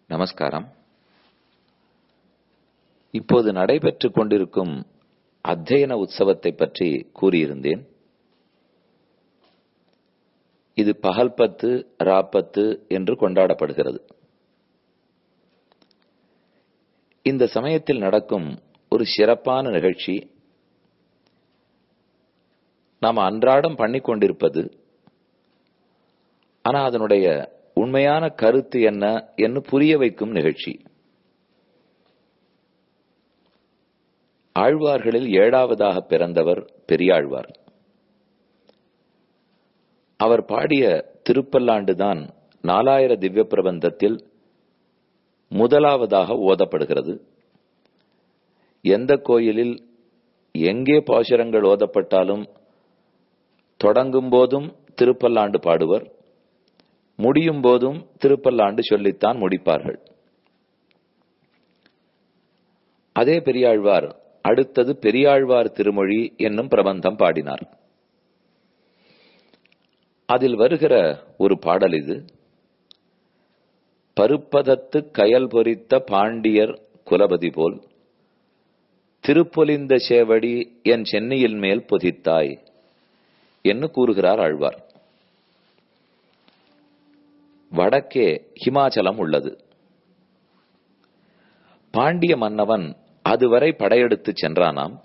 நமஸ்காரம் இப்போது நடைபெற்றுக் கொண்டிருக்கும் அத்தியன உற்சவத்தை பற்றி கூறியிருந்தேன் இது பகல் பத்து ராப்பத்து என்று கொண்டாடப்படுகிறது இந்த சமயத்தில் நடக்கும் ஒரு சிறப்பான நிகழ்ச்சி நாம் அன்றாடம் பண்ணிக் கொண்டிருப்பது ஆனா அதனுடைய உண்மையான கருத்து என்ன என்று புரிய வைக்கும் நிகழ்ச்சி ஆழ்வார்களில் ஏழாவதாக பிறந்தவர் பெரியாழ்வார் அவர் பாடிய திருப்பல்லாண்டுதான் நாலாயிர திவ்ய பிரபந்தத்தில் முதலாவதாக ஓதப்படுகிறது எந்த கோயிலில் எங்கே பாசுரங்கள் ஓதப்பட்டாலும் தொடங்கும் போதும் திருப்பல்லாண்டு பாடுவர் முடியும் போதும் திருப்பல்லாண்டு சொல்லித்தான் முடிப்பார்கள் அதே பெரியாழ்வார் அடுத்தது பெரியாழ்வார் திருமொழி என்னும் பிரபந்தம் பாடினார் அதில் வருகிற ஒரு பாடல் இது பருப்பதத்து கயல் பொறித்த பாண்டியர் குலபதி போல் திருப்பொலிந்த சேவடி என் சென்னையில் மேல் பொதித்தாய் என்று கூறுகிறார் ஆழ்வார் வடக்கே ஹிமாச்சலம் உள்ளது பாண்டிய மன்னவன் அதுவரை படையெடுத்து சென்றானாம்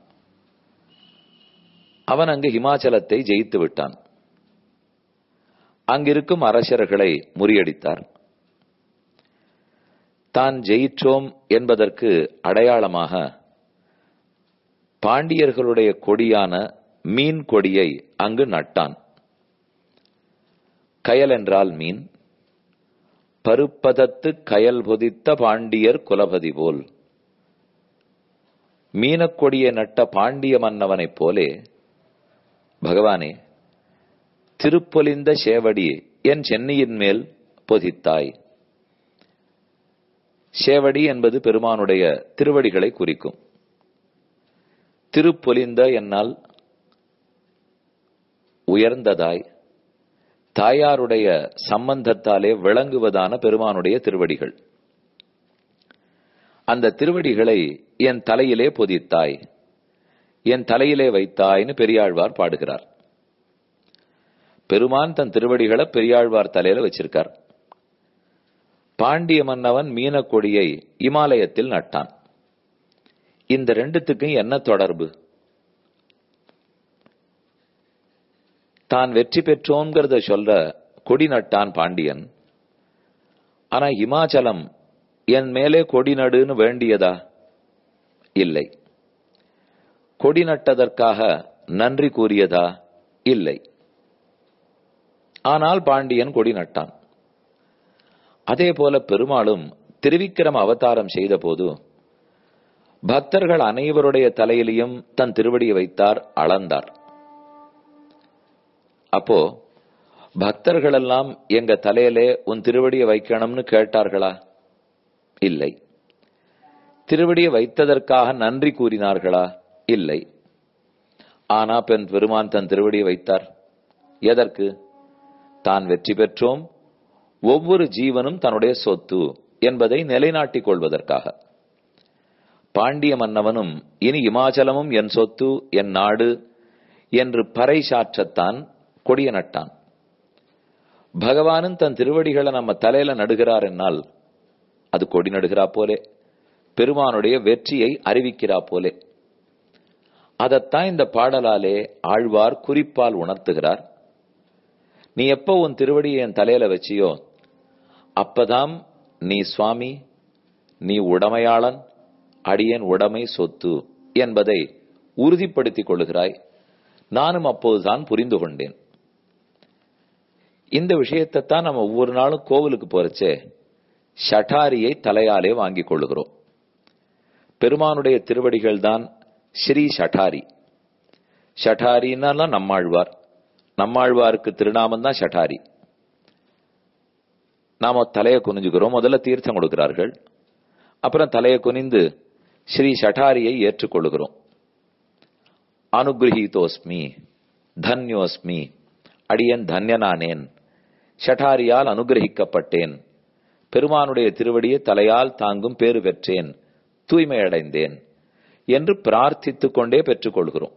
அவன் அங்கு ஹிமாச்சலத்தை ஜெயித்து விட்டான் அங்கிருக்கும் அரசர்களை முறியடித்தார் தான் ஜெயிற்றோம் என்பதற்கு அடையாளமாக பாண்டியர்களுடைய கொடியான மீன் கொடியை அங்கு நட்டான் கயல் என்றால் மீன் பருப்பதத்து கயல் பொதித்த பாண்டியர் குலபதி போல் மீனக்கொடியை நட்ட பாண்டிய மன்னவனைப் போலே பகவானே திருப்பொலிந்த சேவடி என் சென்னையின் மேல் பொதித்தாய் சேவடி என்பது பெருமானுடைய திருவடிகளை குறிக்கும் திருப்பொலிந்த என்னால் உயர்ந்ததாய் தாயாருடைய சம்பந்தத்தாலே விளங்குவதான பெருமானுடைய திருவடிகள் அந்த திருவடிகளை என் தலையிலே பொதித்தாய் என் தலையிலே வைத்தாய்னு பெரியாழ்வார் பாடுகிறார் பெருமான் தன் திருவடிகளை பெரியாழ்வார் தலையில வச்சிருக்கார் பாண்டிய மன்னவன் மீனக்கொடியை இமாலயத்தில் நட்டான் இந்த ரெண்டுத்துக்கும் என்ன தொடர்பு தான் வெற்றி பெற்றோங்கிறத சொல்ற கொடி நட்டான் பாண்டியன் ஆனா இமாச்சலம் என் மேலே கொடி நடுன்னு வேண்டியதா இல்லை கொடி நட்டதற்காக நன்றி கூறியதா இல்லை ஆனால் பாண்டியன் கொடி நட்டான் அதே போல பெருமாளும் திருவிக்கிரம அவதாரம் செய்த போது பக்தர்கள் அனைவருடைய தலையிலையும் தன் திருவடியை வைத்தார் அளந்தார் அப்போ பக்தர்கள் எல்லாம் எங்க தலையிலே உன் திருவடியை வைக்கணும்னு கேட்டார்களா இல்லை திருவடியை வைத்ததற்காக நன்றி கூறினார்களா இல்லை ஆனா பெண் பெருமான் தன் திருவடியை வைத்தார் எதற்கு தான் வெற்றி பெற்றோம் ஒவ்வொரு ஜீவனும் தன்னுடைய சொத்து என்பதை நிலைநாட்டிக் கொள்வதற்காக பாண்டிய மன்னவனும் இனி இமாச்சலமும் என் சொத்து என் நாடு என்று பறை சாற்றத்தான் கொடிய நட்டான் பகவானும் தன் திருவடிகளை நம்ம தலையில நடுகிறார் என்னால் அது கொடி நடுகிறா போலே பெருமானுடைய வெற்றியை அறிவிக்கிறா போலே அதத்தான் இந்த பாடலாலே ஆழ்வார் குறிப்பால் உணர்த்துகிறார் நீ எப்போ உன் திருவடியை என் தலையில வச்சியோ அப்பதாம் நீ சுவாமி நீ உடமையாளன் அடியன் உடைமை சொத்து என்பதை உறுதிப்படுத்திக் கொள்கிறாய் நானும் அப்போதுதான் புரிந்து கொண்டேன் இந்த விஷயத்தை தான் நம்ம ஒவ்வொரு நாளும் கோவிலுக்கு போறச்சே ஷட்டாரியை தலையாலே வாங்கிக் கொள்ளுகிறோம் பெருமானுடைய திருவடிகள் தான் ஸ்ரீ ஷட்டாரி ஷட்டாரின்னா நம்மாழ்வார் நம்மாழ்வாருக்கு திருநாமம் தான் ஷட்டாரி நாம தலையை குனிஞ்சுக்கிறோம் முதல்ல தீர்த்தம் கொடுக்கிறார்கள் அப்புறம் தலையை குனிந்து ஸ்ரீ ஷட்டாரியை ஏற்றுக்கொள்ளுகிறோம் அனுகிரகீதோஸ்மி தன்யோஸ்மி அடியன் தன்யனானேன் ஷட்டாரியால் அனுகிரகிக்கப்பட்டேன் பெருமானுடைய திருவடியை தலையால் தாங்கும் பேறு பெற்றேன் தூய்மையடைந்தேன் என்று பிரார்த்தித்துக் கொண்டே பெற்றுக்கொள்கிறோம்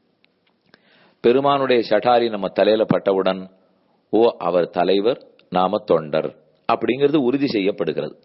பெருமானுடைய ஷட்டாரி நம்ம தலையில பட்டவுடன் ஓ அவர் தலைவர் நாம தொண்டர் அப்படிங்கிறது உறுதி செய்யப்படுகிறது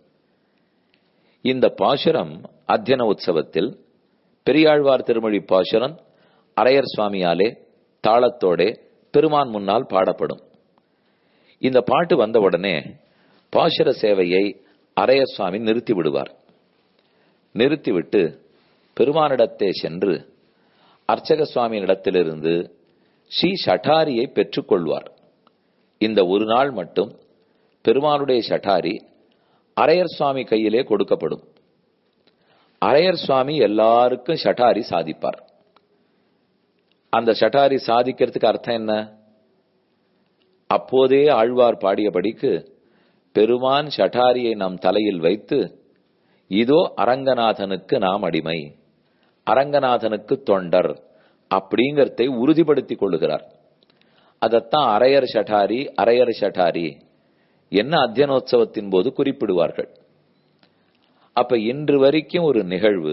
இந்த பாசுரம் அத்தியன உற்சவத்தில் பெரியாழ்வார் திருமொழி பாசுரம் அரையர் சுவாமியாலே தாளத்தோடே பெருமான் முன்னால் பாடப்படும் இந்த பாட்டு வந்தவுடனே பாசுர சேவையை அரையர் சுவாமி நிறுத்தி விடுவார் நிறுத்திவிட்டு பெருமானிடத்தே சென்று அர்ச்சக சுவாமியினிடத்திலிருந்து ஸ்ரீ ஷட்டாரியை பெற்றுக்கொள்வார் இந்த ஒரு நாள் மட்டும் பெருமானுடைய ஷட்டாரி அரையர் சுவாமி கையிலே கொடுக்கப்படும் அரையர் சுவாமி எல்லாருக்கும் ஷட்டாரி சாதிப்பார் அந்த ஷட்டாரி சாதிக்கிறதுக்கு அர்த்தம் என்ன அப்போதே ஆழ்வார் பாடியபடிக்கு பெருமான் ஷட்டாரியை நம் தலையில் வைத்து இதோ அரங்கநாதனுக்கு நாம் அடிமை அரங்கநாதனுக்கு தொண்டர் அப்படிங்கறதை உறுதிப்படுத்திக் கொள்ளுகிறார் அதத்தான் அரையர் ஷட்டாரி அரையர் ஷட்டாரி என்ன அத்தியனோத்சவத்தின் போது குறிப்பிடுவார்கள் அப்ப இன்று வரைக்கும் ஒரு நிகழ்வு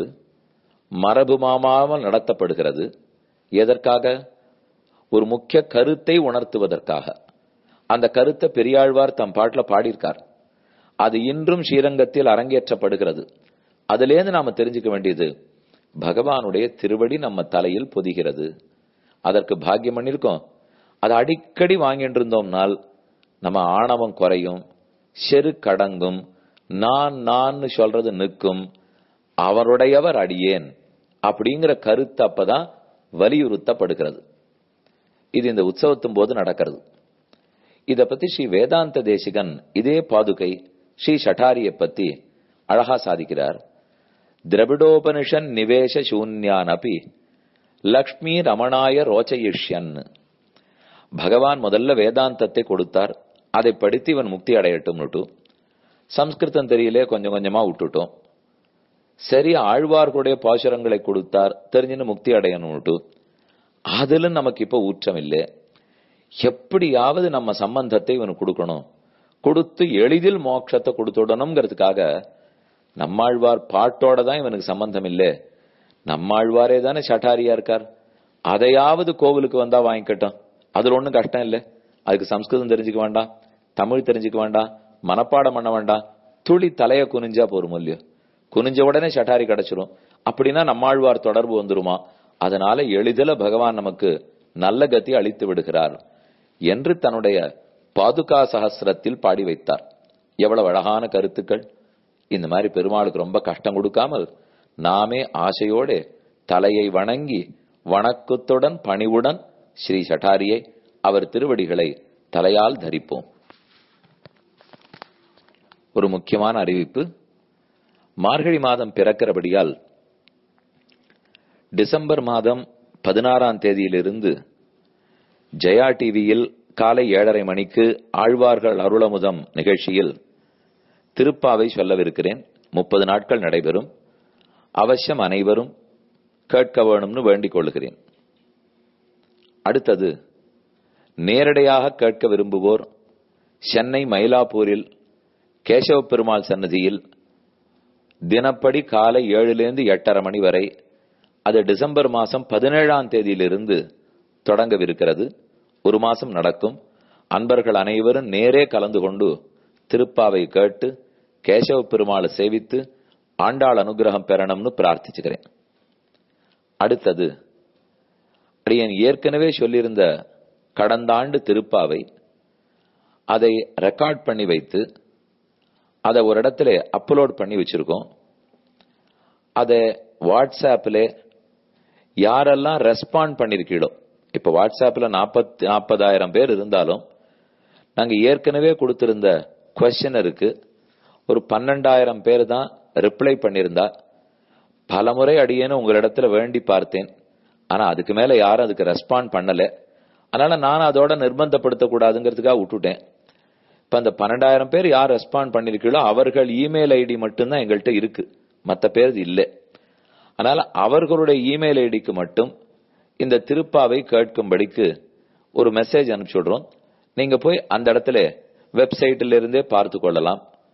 மரபு மாமாமல் நடத்தப்படுகிறது எதற்காக ஒரு முக்கிய கருத்தை உணர்த்துவதற்காக அந்த கருத்தை பெரியாழ்வார் தம் பாட்டுல பாடியிருக்கார் அது இன்றும் ஸ்ரீரங்கத்தில் அரங்கேற்றப்படுகிறது அதிலேருந்து நாம தெரிஞ்சுக்க வேண்டியது பகவானுடைய திருவடி நம்ம தலையில் பொதிகிறது அதற்கு பாக்கியம் பண்ணிருக்கோம் அதை அடிக்கடி வாங்கிட்டு இருந்தோம்னால் நம்ம ஆணவம் குறையும் செரு கடங்கும் நான் நான் சொல்றது நிற்கும் அவருடையவர் அடியேன் அப்படிங்கிற கருத்து அப்பதான் வலியுறுத்தப்படுகிறது இது இந்த உற்சவத்தின் போது நடக்கிறது இத பத்தி ஸ்ரீ வேதாந்த தேசிகன் இதே பாதுகை ஸ்ரீ ஷட்டாரியை பத்தி அழகா சாதிக்கிறார் திரவிடோபனிஷன் நிவேச சூன்யான் அப்பி லக்ஷ்மி ரமணாய ரோச்சயிஷ்யன் பகவான் முதல்ல வேதாந்தத்தை கொடுத்தார் அதை படித்து இவன் முக்தி அடையட்டும்னுட்டு சம்ஸ்கிருதம் தெரியலே கொஞ்சம் கொஞ்சமா விட்டுட்டோம் சரி ஆழ்வார்களுடைய பாசுரங்களை கொடுத்தார் தெரிஞ்சுன்னு முக்தி அடையணும்னுட்டு அதுல நமக்கு இப்ப ஊற்றம் இல்லை எப்படியாவது நம்ம சம்பந்தத்தை இவனுக்கு கொடுக்கணும் கொடுத்து எளிதில் மோட்சத்தை கொடுத்துடணுங்கிறதுக்காக நம்மாழ்வார் பாட்டோட தான் இவனுக்கு சம்பந்தம் இல்லை நம்மாழ்வாரே தானே சட்டாரியா இருக்கார் அதையாவது கோவிலுக்கு வந்தா வாங்கிக்கட்டும் அதுல ஒண்ணும் கஷ்டம் இல்லை அதுக்கு சம்ஸ்கிருதம் தெரிஞ்சுக்க வேண்டாம் தமிழ் தெரிஞ்சுக்க வேண்டாம் மனப்பாடம் பண்ண வேண்டாம் துளி தலைய குனிஞ்சா போரும் இல்லையோ குனிஞ்ச உடனே சட்டாரி கிடைச்சிரும் அப்படின்னா நம்மாழ்வார் தொடர்பு வந்துருமா அதனால எளிதில பகவான் நமக்கு நல்ல கதி அளித்து விடுகிறார் என்று தன்னுடைய பாதுகா சகசிரத்தில் பாடி வைத்தார் எவ்வளவு அழகான கருத்துக்கள் இந்த மாதிரி பெருமாளுக்கு ரொம்ப கஷ்டம் கொடுக்காமல் நாமே ஆசையோடு தலையை வணங்கி வணக்கத்துடன் பணிவுடன் ஸ்ரீ சட்டாரியை அவர் திருவடிகளை தலையால் தரிப்போம் ஒரு முக்கியமான அறிவிப்பு மார்கழி மாதம் பிறக்கிறபடியால் டிசம்பர் மாதம் பதினாறாம் தேதியிலிருந்து ஜெயா டிவியில் காலை ஏழரை மணிக்கு ஆழ்வார்கள் அருளமுதம் நிகழ்ச்சியில் திருப்பாவை சொல்லவிருக்கிறேன் முப்பது நாட்கள் நடைபெறும் அவசியம் அனைவரும் கேட்க வேணும்னு வேண்டிக் கொள்கிறேன் அடுத்தது நேரடியாக கேட்க விரும்புவோர் சென்னை மயிலாப்பூரில் கேசவ பெருமாள் சன்னதியில் தினப்படி காலை ஏழுலேருந்து எட்டரை மணி வரை அது டிசம்பர் மாசம் பதினேழாம் தேதியிலிருந்து தொடங்கவிருக்கிறது ஒரு மாசம் நடக்கும் அன்பர்கள் அனைவரும் நேரே கலந்து கொண்டு திருப்பாவை கேட்டு கேசவ பெருமாளை சேவித்து ஆண்டாள் அனுகிரகம் பெறணும்னு பிரார்த்திச்சுக்கிறேன் அடுத்தது அடியன் ஏற்கனவே சொல்லியிருந்த கடந்த ஆண்டு திருப்பாவை அதை ரெக்கார்ட் பண்ணி வைத்து அதை ஒரு இடத்துல அப்லோட் பண்ணி வச்சிருக்கோம் அதை வாட்ஸ்ஆப்ல யாரெல்லாம் ரெஸ்பாண்ட் பண்ணிருக்கீங்களோ இப்ப வாட்ஸ்ஆப்ல நாற்பத்தி நாற்பதாயிரம் பேர் இருந்தாலும் நாங்க ஏற்கனவே கொடுத்திருந்த கொஸ்டினருக்கு ஒரு பன்னெண்டாயிரம் பேர் தான் ரிப்ளை பண்ணியிருந்தா பலமுறை அடியேன்னு உங்களிடத்துல வேண்டி பார்த்தேன் ஆனா அதுக்கு மேல யாரும் அதுக்கு ரெஸ்பாண்ட் பண்ணல அதனால நான் அதோட நிர்பந்தப்படுத்த கூடாதுங்கிறதுக்காக விட்டுட்டேன் இப்ப அந்த பன்னெண்டாயிரம் பேர் யார் ரெஸ்பாண்ட் பண்ணிருக்கீங்களோ அவர்கள் இமெயில் ஐடி மட்டும்தான் எங்கள்கிட்ட இருக்கு மத்த பேர் இல்லை அதனால அவர்களுடைய இமெயில் ஐடிக்கு மட்டும் இந்த திருப்பாவை கேட்கும்படிக்கு ஒரு மெசேஜ் அனுப்பிச்சுடுறோம் நீங்க போய் அந்த இடத்துல வெப்சைட்ல இருந்தே பார்த்து கொள்ளலாம்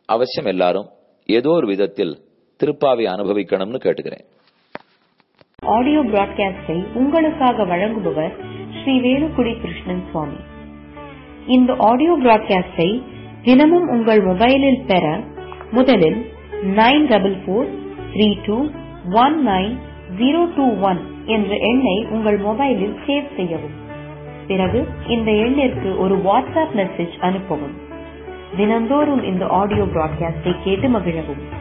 அவசியம் எல்லாரும் ஏதோ ஒரு விதத்தில் திருப்பாவை அனுபவிக்கணும்னு கேட்டுக்கிறேன் ஆடியோ பிராட்காஸ்டை உங்களுக்காக வழங்குபவர் ஸ்ரீ வேலுக்குடி கிருஷ்ணன் சுவாமி இந்த ஆடியோ பிராட்காஸ்டை தினமும் உங்கள் மொபைலில் பெற முதலில் nine double four three two one nine zero two one என்ற எண்ணை உங்கள் மொபைலில் சேவ் செய்யவும் பிறகு இந்த எண்ணிற்கு ஒரு வாட்ஸ்அப் மெசேஜ் அனுப்பவும் தினந்தோறும் இந்த ஆடியோ பிராட்காஸ்டை கேட்டு மகிழவும்